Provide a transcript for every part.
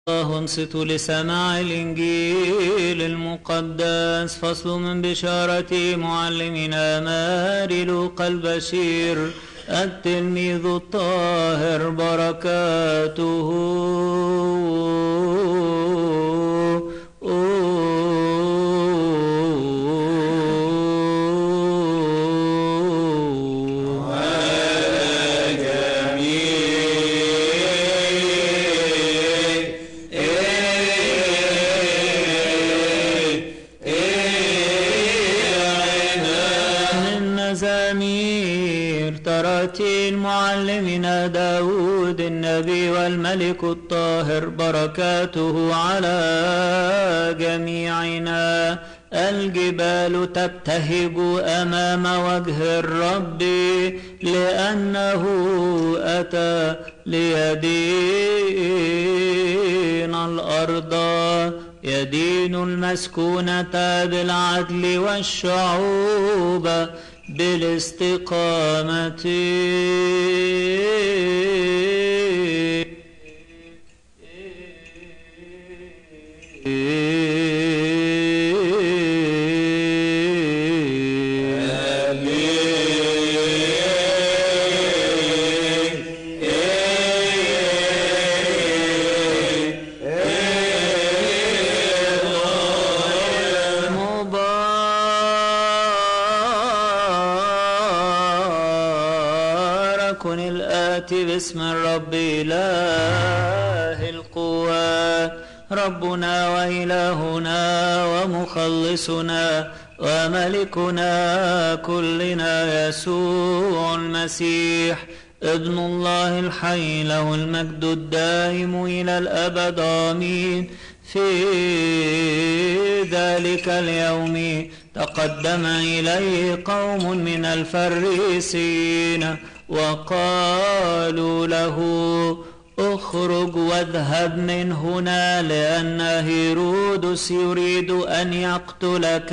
الله انصتوا لسماع الإنجيل المقدس فصل من بشارة معلمنا ماري لوقا البشير التلميذ الطاهر بركاته من مزامير تراتيل معلمنا داود النبي والملك الطاهر بركاته على جميعنا الجبال تبتهج أمام وجه الرب لأنه أتى ليدين الأرض يدين المسكونة بالعدل والشعوب بالاستقامة مبارك الآتي باسم الرب إله القوات ربنا وإلهنا ومخلصنا وملكنا كلنا يسوع المسيح ابن الله الحي له المجد الدائم إلى الأبد آمين في ذلك اليوم تقدم إليه قوم من الفريسين وقالوا له اخرج واذهب من هنا لأن هيرودس يريد أن يقتلك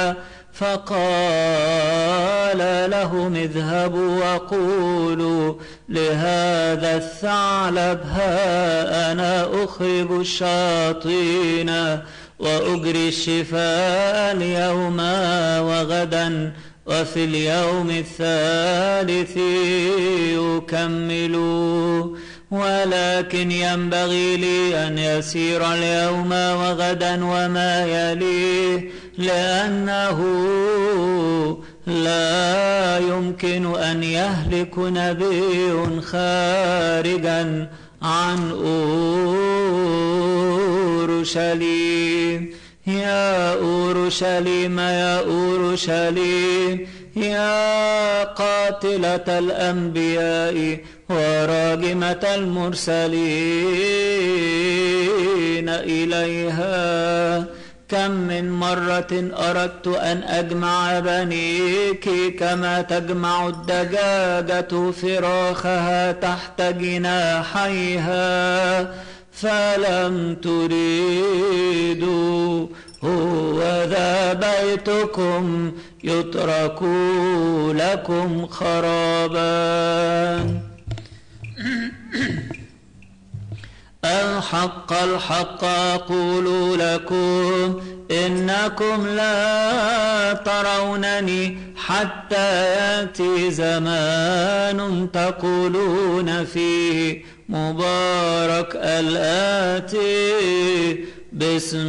فقال لهم اذهبوا وقولوا لهذا الثعلب ها أنا أخرج الشياطين وأجري الشفاء اليوم وغدا وفي اليوم الثالث يكمل ولكن ينبغي لي أن يسير اليوم وغدا وما يليه لأنه لا يمكن أن يهلك نبي خارجا عن أورشليم يا أورشليم يا أورشليم يا قاتلة الأنبياء وراجمة المرسلين إليها كم من مرة أردت أن أجمع بنيك كما تجمع الدجاجة فراخها تحت جناحيها فلم تريدوا هو ذا بيتكم يترك لكم خرابا الحق الحق أقول لكم إنكم لا ترونني حتى يأتي زمان تقولون فيه مبارك الآتي باسم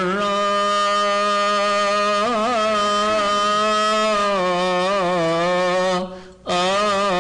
الرب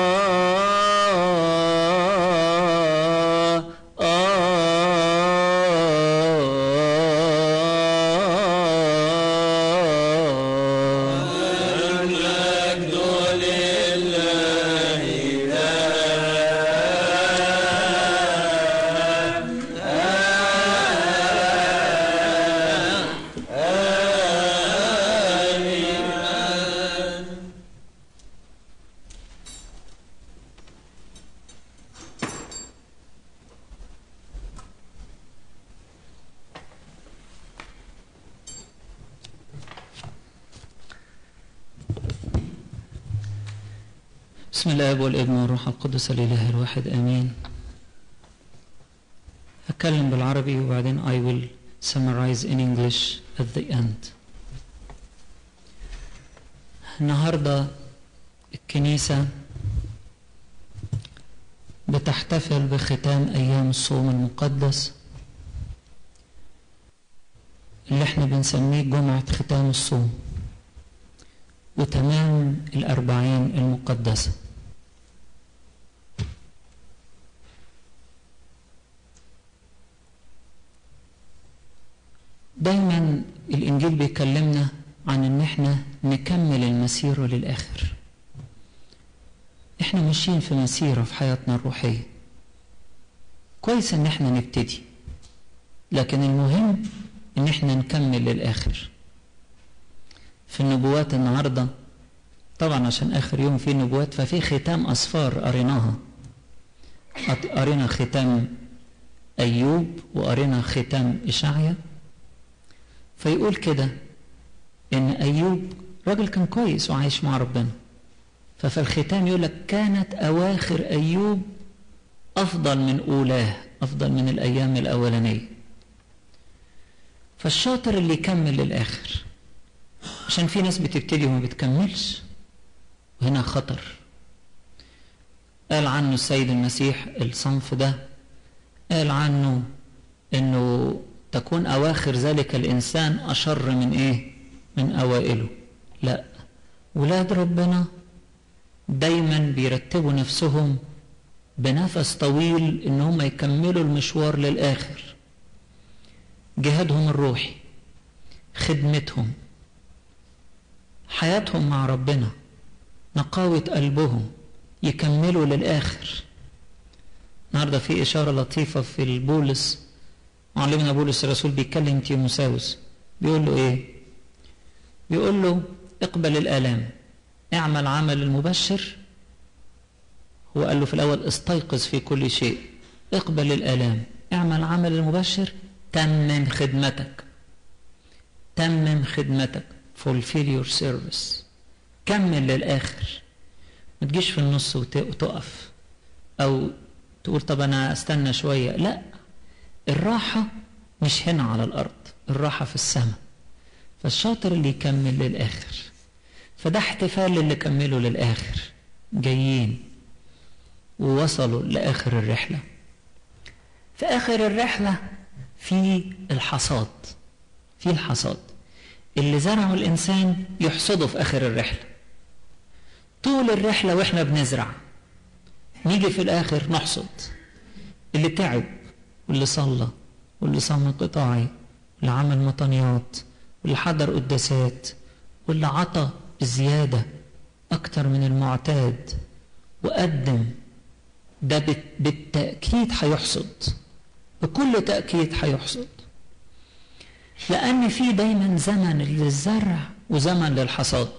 بسم الله والابن والروح القدس الإله الواحد آمين هتكلم بالعربي وبعدين I will summarize in English at the end النهاردة الكنيسة بتحتفل بختام أيام الصوم المقدس اللي احنا بنسميه جمعة ختام الصوم وتمام الأربعين المقدسة دايما الإنجيل بيكلمنا عن إن احنا نكمل المسيرة للآخر احنا ماشيين في مسيرة في حياتنا الروحية كويس إن احنا نبتدي لكن المهم إن احنا نكمل للآخر في النبوات النهارده طبعا عشان اخر يوم في نبوات ففي ختام اسفار قريناها قرينا ختام ايوب وقرينا ختام اشعيا فيقول كده ان ايوب راجل كان كويس وعايش مع ربنا ففي الختام يقول لك كانت اواخر ايوب افضل من اولاه افضل من الايام الاولانيه فالشاطر اللي يكمل للاخر عشان في ناس بتبتدي وما بتكملش وهنا خطر قال عنه السيد المسيح الصنف ده قال عنه انه تكون اواخر ذلك الانسان اشر من ايه من اوائله لا ولاد ربنا دايما بيرتبوا نفسهم بنفس طويل ان هم يكملوا المشوار للاخر جهادهم الروحي خدمتهم حياتهم مع ربنا نقاوة قلبهم يكملوا للآخر النهاردة في إشارة لطيفة في البولس معلمنا بولس الرسول بيتكلم تيموساوس بيقول له إيه؟ بيقول له اقبل الآلام اعمل عمل المبشر هو قال له في الأول استيقظ في كل شيء اقبل الآلام اعمل عمل المبشر تمم خدمتك تمم خدمتك fulfill your service كمل للآخر ما تجيش في النص وتقف أو تقول طب أنا أستنى شوية لا الراحة مش هنا على الأرض الراحة في السماء فالشاطر اللي يكمل للآخر فده احتفال اللي كملوا للآخر جايين ووصلوا لآخر الرحلة في آخر الرحلة في الحصاد في الحصاد اللي زرعه الإنسان يحصده في آخر الرحلة طول الرحلة وإحنا بنزرع نيجي في الآخر نحصد اللي تعب واللي صلى واللي صام قطاعي واللي عمل مطنيات واللي حضر قداسات واللي عطى زيادة أكتر من المعتاد وقدم ده بالتأكيد هيحصد بكل تأكيد هيحصد لأن في دايما زمن للزرع وزمن للحصاد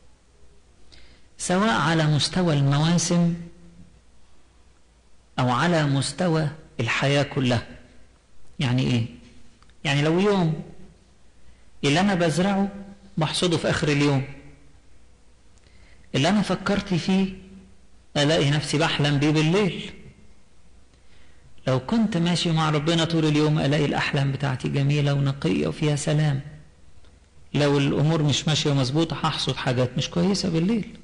سواء على مستوى المواسم أو على مستوى الحياة كلها يعني إيه؟ يعني لو يوم اللي أنا بزرعه بحصده في آخر اليوم اللي أنا فكرت فيه ألاقي نفسي بحلم بيه بالليل لو كنت ماشي مع ربنا طول اليوم الاقي الاحلام بتاعتي جميله ونقيه وفيها سلام لو الامور مش ماشيه مظبوطه هحصد حاجات مش كويسه بالليل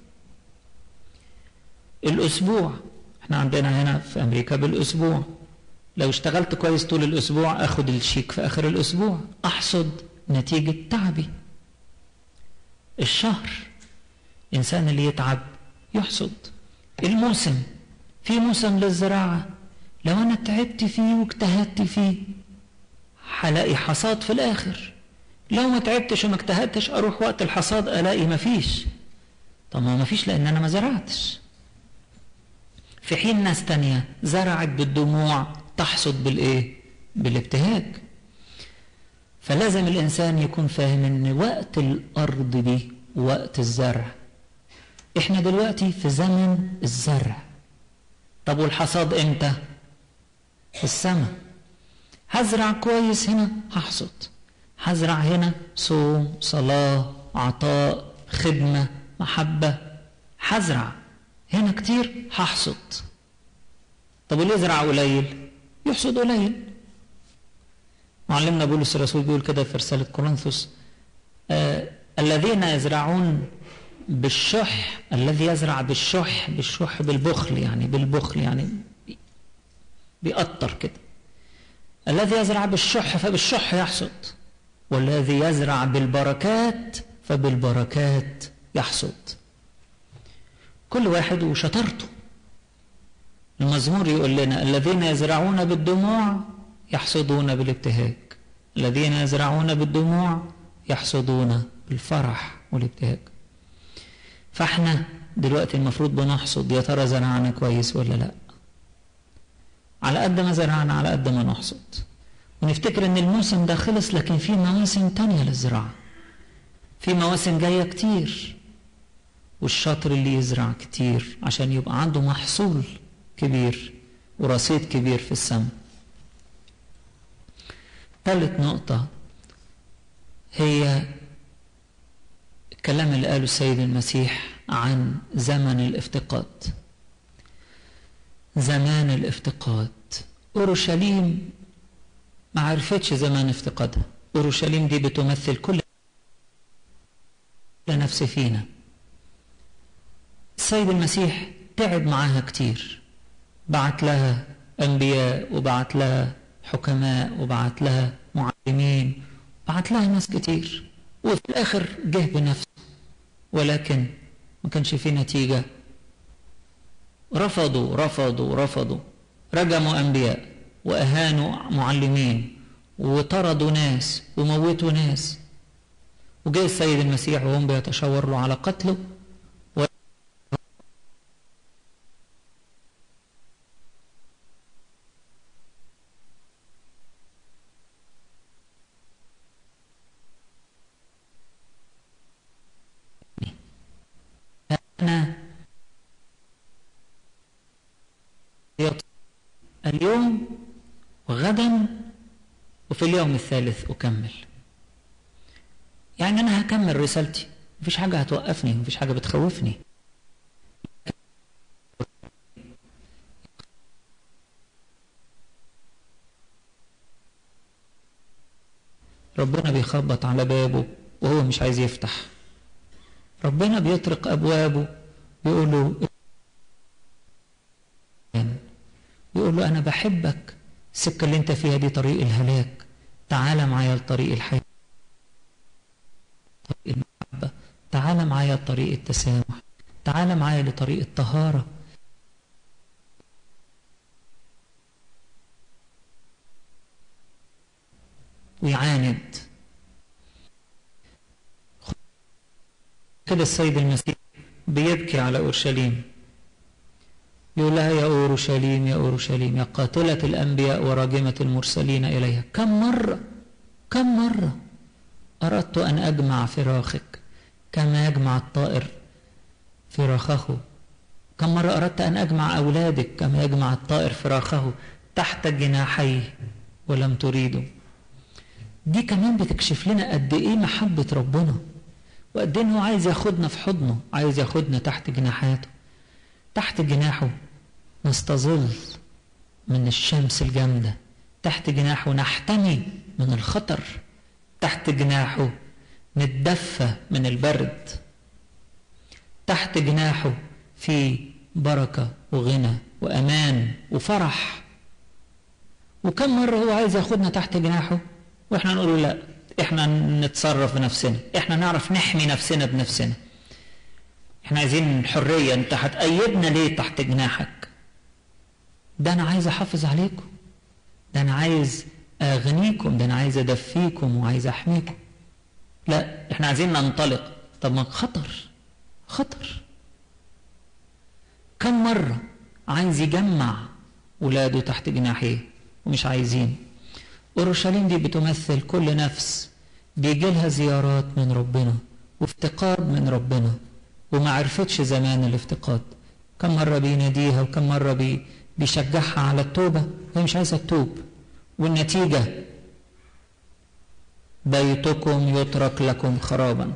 الاسبوع احنا عندنا هنا في امريكا بالاسبوع لو اشتغلت كويس طول الاسبوع اخد الشيك في اخر الاسبوع احصد نتيجه تعبي الشهر الانسان اللي يتعب يحصد الموسم في موسم للزراعه لو انا تعبت فيه واجتهدت فيه هلاقي حصاد في الاخر لو ما تعبتش وما اجتهدتش اروح وقت الحصاد الاقي مفيش طب ما مفيش لان انا ما زرعتش في حين ناس تانية زرعت بالدموع تحصد بالايه بالابتهاج فلازم الانسان يكون فاهم ان وقت الارض دي وقت الزرع احنا دلوقتي في زمن الزرع طب والحصاد امتى في السماء هزرع كويس هنا هحصد هزرع هنا صوم صلاة عطاء خدمة محبة هزرع هنا كتير هحصد طب واللي يزرع قليل يحصد قليل معلمنا بولس الرسول بيقول كده في رسالة كورنثوس آه الذين يزرعون بالشح الذي يزرع بالشح بالشح بالبخل يعني بالبخل يعني بيقطر كده الذي يزرع بالشح فبالشح يحصد والذي يزرع بالبركات فبالبركات يحصد كل واحد وشطارته المزمور يقول لنا الذين يزرعون بالدموع يحصدون بالابتهاج الذين يزرعون بالدموع يحصدون بالفرح والابتهاج فاحنا دلوقتي المفروض بنحصد يا ترى زرعنا كويس ولا لا على قد ما زرعنا على قد ما نحصد ونفتكر ان الموسم ده خلص لكن في مواسم تانية للزراعة في مواسم جاية كتير والشاطر اللي يزرع كتير عشان يبقى عنده محصول كبير ورصيد كبير في السماء ثالث نقطة هي الكلام اللي قاله السيد المسيح عن زمن الافتقاد زمان الافتقاد اورشليم ما عرفتش زمان افتقادها اورشليم دي بتمثل كل نفس فينا السيد المسيح تعب معاها كتير بعت لها انبياء وبعت لها حكماء وبعت لها معلمين بعت لها ناس كتير وفي الاخر جه بنفسه ولكن ما كانش فيه نتيجه رفضوا رفضوا رفضوا رجموا انبياء واهانوا معلمين وطردوا ناس وموتوا ناس وجاء السيد المسيح وهم بيتشاور له على قتله و... أنا اليوم وغدا وفي اليوم الثالث أكمل يعني أنا هكمل رسالتي مفيش حاجة هتوقفني مفيش حاجة بتخوفني ربنا بيخبط على بابه وهو مش عايز يفتح ربنا بيطرق أبوابه بيقول له بيقول له أنا بحبك السكة اللي أنت فيها دي طريق الهلاك تعال معايا لطريق الحياة طريق المحبة تعال معايا لطريق التسامح تعال معايا لطريق الطهارة ويعاند كده السيد المسيح بيبكي على أورشليم يقول لها يا أورشليم يا أورشليم يا قاتلة الأنبياء وراجمة المرسلين إليها كم مرة كم مرة أردت أن أجمع فراخك كما يجمع الطائر فراخه كم مرة أردت أن أجمع أولادك كما يجمع الطائر فراخه تحت جناحيه ولم تريدوا دي كمان بتكشف لنا قد إيه محبة ربنا وقد إيه هو عايز ياخدنا في حضنه عايز ياخدنا تحت جناحاته تحت جناحه نستظل من الشمس الجامدة تحت جناحه نحتمي من الخطر تحت جناحه نتدفى من البرد تحت جناحه في بركة وغنى وأمان وفرح وكم مرة هو عايز ياخدنا تحت جناحه واحنا نقول له لا احنا نتصرف بنفسنا احنا نعرف نحمي نفسنا بنفسنا احنا عايزين حرية انت هتأيدنا ليه تحت جناحك ده انا عايز احافظ عليكم ده انا عايز اغنيكم ده انا عايز ادفيكم وعايز احميكم لا احنا عايزين ننطلق طب ما خطر خطر كم مرة عايز يجمع ولاده تحت جناحيه ومش عايزين اورشليم دي بتمثل كل نفس بيجي لها زيارات من ربنا وافتقاد من ربنا وما عرفتش زمان الافتقاد كم مرة بيناديها وكم مرة بي بيشجعها على التوبة وهي مش عايزة تتوب والنتيجة بيتكم يترك لكم خرابا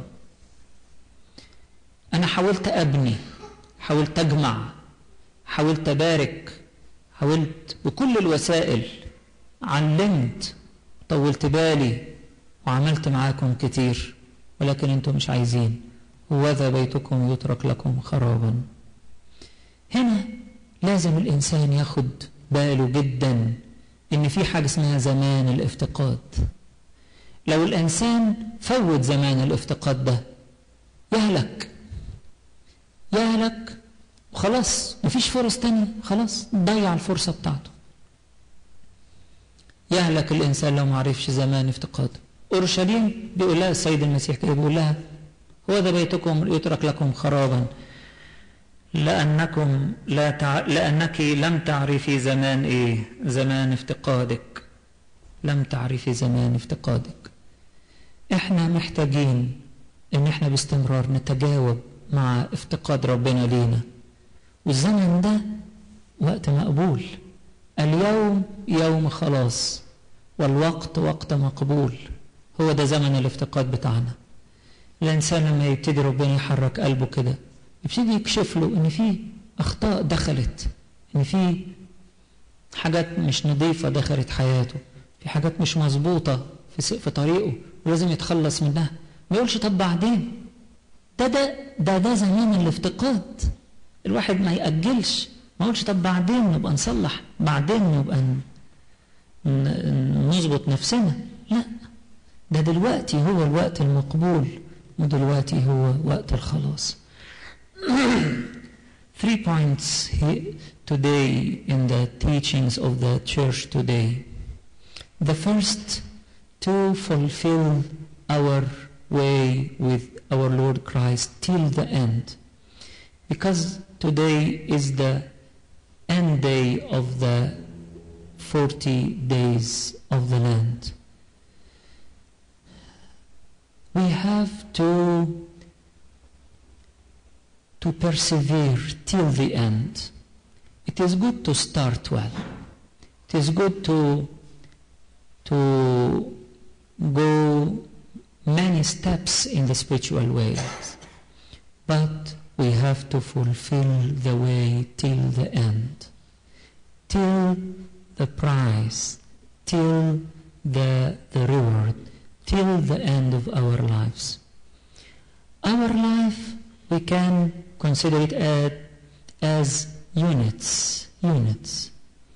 أنا حاولت أبني حاولت أجمع حاولت أبارك حاولت بكل الوسائل علمت طولت بالي وعملت معاكم كتير ولكن انتم مش عايزين وذا بيتكم يترك لكم خرابا هنا لازم الإنسان ياخد باله جدا إن في حاجة اسمها زمان الافتقاد لو الإنسان فوت زمان الافتقاد ده يهلك يهلك وخلاص مفيش فرص تانية خلاص ضيع الفرصة بتاعته يهلك الإنسان لو معرفش زمان افتقاده أورشليم بيقول لها السيد المسيح كده بيقول لها هو ده بيتكم يترك لكم خرابا لأنكم لا تع... لأنك لم تعرفي زمان إيه زمان افتقادك لم تعرفي زمان افتقادك احنا محتاجين ان احنا باستمرار نتجاوب مع افتقاد ربنا لينا والزمن ده وقت مقبول اليوم يوم خلاص والوقت وقت مقبول هو ده زمن الافتقاد بتاعنا الانسان لما يبتدي ربنا يحرك قلبه كده يبتدي يكشف له ان في اخطاء دخلت ان في حاجات مش نظيفه دخلت حياته في حاجات مش مظبوطه في في طريقه ولازم يتخلص منها ما يقولش طب بعدين ده ده ده ده زمان الافتقاد الواحد ما يأجلش ما يقولش طب بعدين نبقى نصلح بعدين نبقى نظبط نفسنا لا ده دلوقتي هو الوقت المقبول ودلوقتي هو وقت الخلاص Three points here today in the teachings of the church today. The first, to fulfill our way with our Lord Christ till the end. Because today is the end day of the 40 days of the land. We have to to persevere till the end. It is good to start well. It is good to to go many steps in the spiritual ways. But we have to fulfill the way till the end. Till the prize, till the, the reward, till the end of our lives. Our life, we can consider it as, as units, units.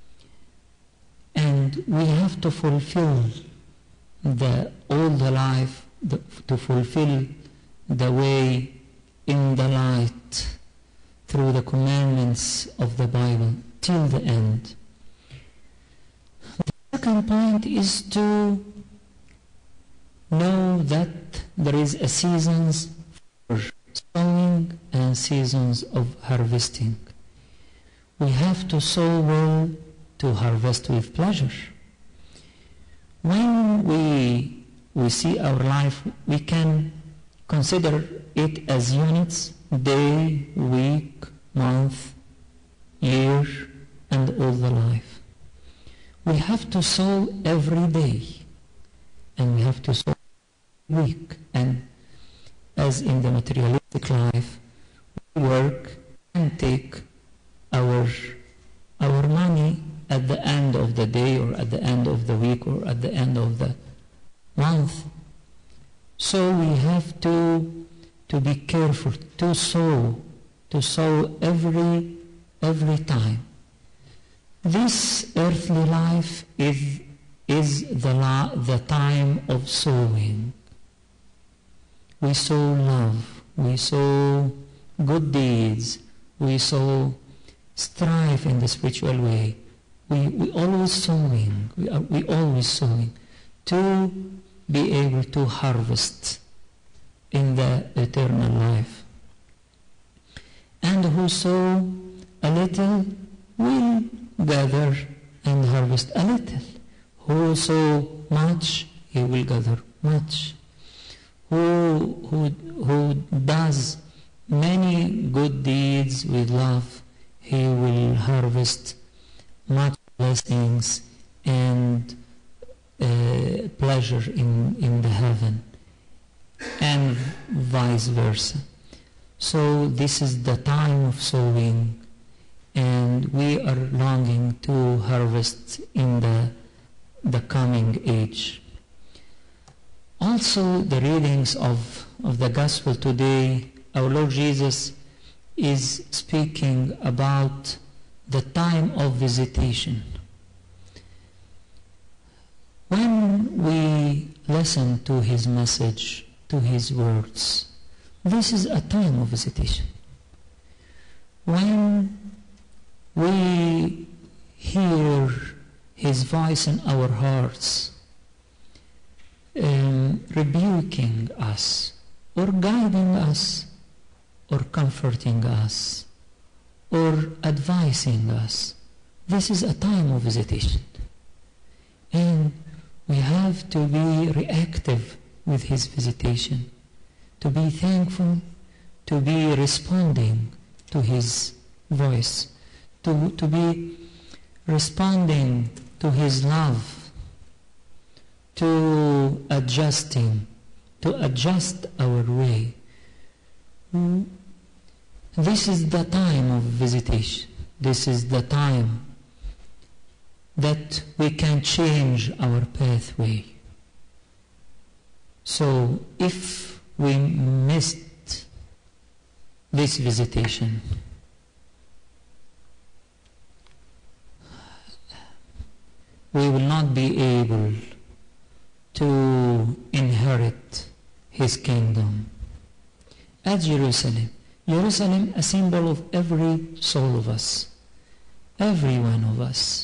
And we have to fulfill the, all the life, the, to fulfill the way in the light through the commandments of the Bible till the end. The second point is to know that there is a seasons for sowing and seasons of harvesting. We have to sow well to harvest with pleasure. When we, we see our life, we can consider it as units, day, week, month, year, and all the life. We have to sow every day, and we have to sow every week. And as in the materialistic life, we work and take our, our money at the end of the day or at the end of the week or at the end of the month. So we have to, to be careful to sow, to sow every, every time. This earthly life is, is the, la- the time of sowing. We sow love, we sow good deeds, we sow strife in the spiritual way. We, we always sowing, we, are, we always sowing to be able to harvest in the eternal life. And who sow a little will gather and harvest a little. Who sow much, he will gather much. Who, who, who does many good deeds with love, he will harvest much blessings and uh, pleasure in, in the heaven and vice versa. So this is the time of sowing and we are longing to harvest in the the coming age. Also, the readings of, of the Gospel today, our Lord Jesus is speaking about the time of visitation. When we listen to his message, to his words, this is a time of visitation. When we hear his voice in our hearts, um, rebuking us, or guiding us, or comforting us, or advising us. This is a time of visitation. And we have to be reactive with his visitation, to be thankful, to be responding to his voice, to, to be responding to his love, to adjusting, to adjust our way. This is the time of visitation. This is the time that we can change our pathway. So if we missed this visitation, we will not be able to inherit his kingdom. At Jerusalem, Jerusalem a symbol of every soul of us, every one of us.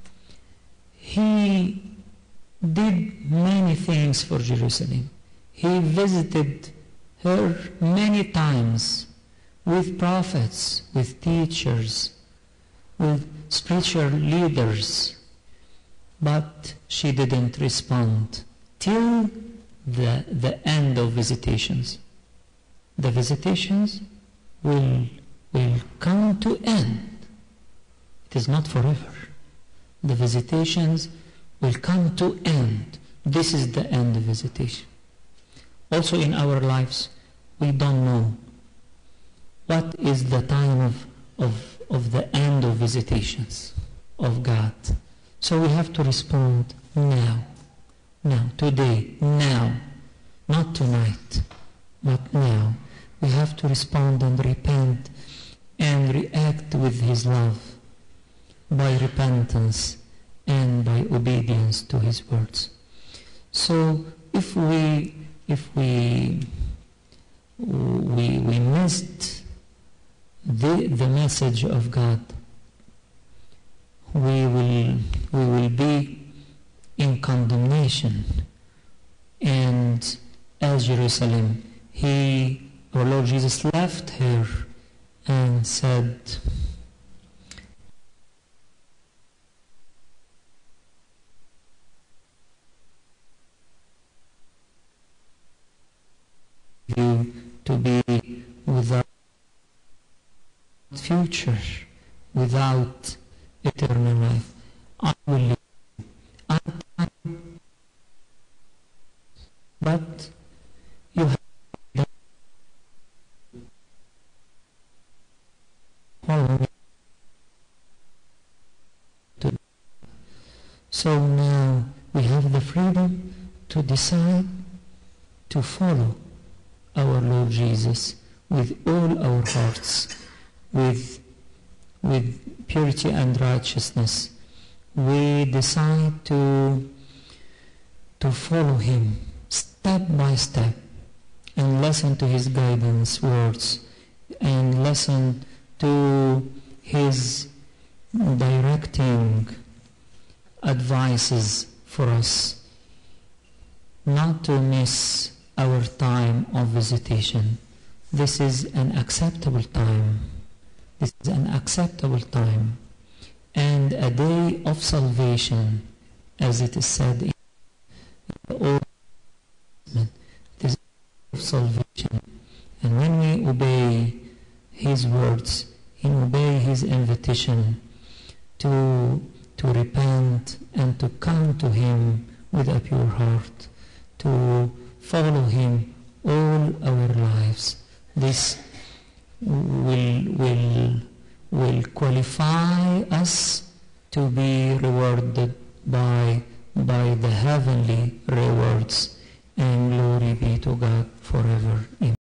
He did many things for Jerusalem. He visited her many times with prophets, with teachers, with spiritual leaders, but she didn't respond till the, the end of visitations. The visitations will, will come to end. It is not forever. The visitations will come to end. This is the end of visitation. Also in our lives, we don't know what is the time of, of, of the end of visitations of God. So we have to respond now, now, today, now, not tonight, but now. We have to respond and repent and react with His love by repentance and by obedience to His words. So if we if we we we missed the the message of God, we will we will be in condemnation. And as Jerusalem, he our Lord Jesus left her and said, you to be without future, without eternal life. I will leave you. I'm- But you have follow me. To- So now we have the freedom to decide to follow our Lord Jesus with all our hearts, with, with purity and righteousness. We decide to, to follow Him step by step and listen to His guidance words and listen to His directing advices for us not to miss our time of visitation. This is an acceptable time. This is an acceptable time and a day of salvation, as it is said in the Old Testament. It is a day of salvation. And when we obey His words, and obey His invitation to, to repent and to come to Him with a pure heart, to follow Him all our lives. This will, will, will qualify us to be rewarded by by the heavenly rewards and glory be to God forever. Amen.